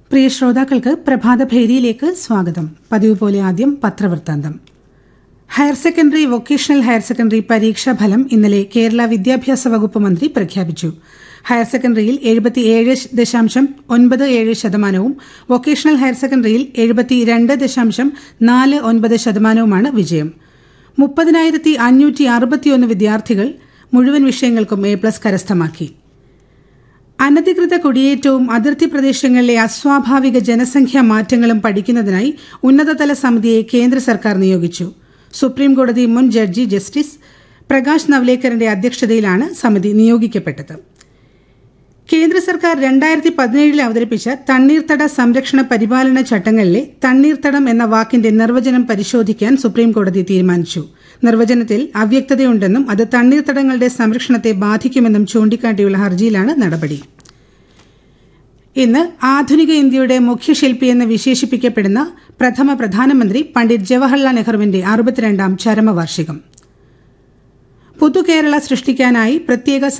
പ്രിയ ശ്രോതാക്കൾക്ക് പ്രഭാതഭേരിയിലേക്ക് സ്വാഗതം പതിവ് പോലെ ആദ്യം പത്രവൃത്താന്തം higher secondary vocational higher secondary പരീക്ഷാ ഫലം ഇന്നലെ കേരള വിദ്യാഭ്യാസ വകുപ്പ് മന്ത്രി പ്രഖ്യാപിച്ചു ഹയർ സെക്കൻഡറിയിൽ എഴുപത്തിയേഴ് ദശാംശം ഒൻപത് ഏഴ് ശതമാനവും വൊക്കേഷണൽ ഹയർ സെക്കൻഡറിയിൽ എഴുപത്തിരണ്ട് ദശാംശം നാല് ഒൻപത് ശതമാനവുമാണ് വിജയം മുപ്പതിനായിരത്തി അഞ്ഞൂറ്റി അറുപത്തിയൊന്ന് വിദ്യാർത്ഥികൾ മുഴുവൻ വിഷയങ്ങൾക്കും എ പ്ലസ് കരസ്ഥമാക്കി അനധികൃത കുടിയേറ്റവും അതിർത്തി പ്രദേശങ്ങളിലെ അസ്വാഭാവിക ജനസംഖ്യാ മാറ്റങ്ങളും പഠിക്കുന്നതിനായി ഉന്നതതല സമിതിയെ കേന്ദ്ര സർക്കാർ നിയോഗിച്ചു സുപ്രീംകോടതി മുൻ ജഡ്ജി ജസ്റ്റിസ് പ്രകാശ് നവ്ലേക്കറിന്റെ അധ്യക്ഷതയിലാണ് സമിതി നിയോഗിക്കപ്പെട്ടത് കേന്ദ്ര സർക്കാർ രണ്ടായിരത്തി പതിനേഴിൽ അവതരിപ്പിച്ച തണ്ണീർത്തട സംരക്ഷണ പരിപാലന ചട്ടങ്ങളിലെ തണ്ണീർത്തടം എന്ന വാക്കിന്റെ നിർവചനം പരിശോധിക്കാൻ സുപ്രീംകോടതി തീരുമാനിച്ചു നിർവചനത്തിൽ അവ്യക്തതയുണ്ടെന്നും അത് തണ്ണീർത്തടങ്ങളുടെ സംരക്ഷണത്തെ ബാധിക്കുമെന്നും ചൂണ്ടിക്കാട്ടിയുള്ള ഹർജിയിലാണ് നടപടി ഇന്ന് ആധുനിക ഇന്ത്യയുടെ മുഖ്യശില്പിയെന്ന് വിശേഷിപ്പിക്കപ്പെടുന്ന പ്രഥമ പ്രധാനമന്ത്രി പണ്ഡിറ്റ് ജവഹർലാൽ നെഹ്റുവിന്റെ അറുപത്തിരണ്ടാം ചരമവാർഷികം പുതുകേരള സൃഷ്ടിക്കാനായി പ്രത്യേക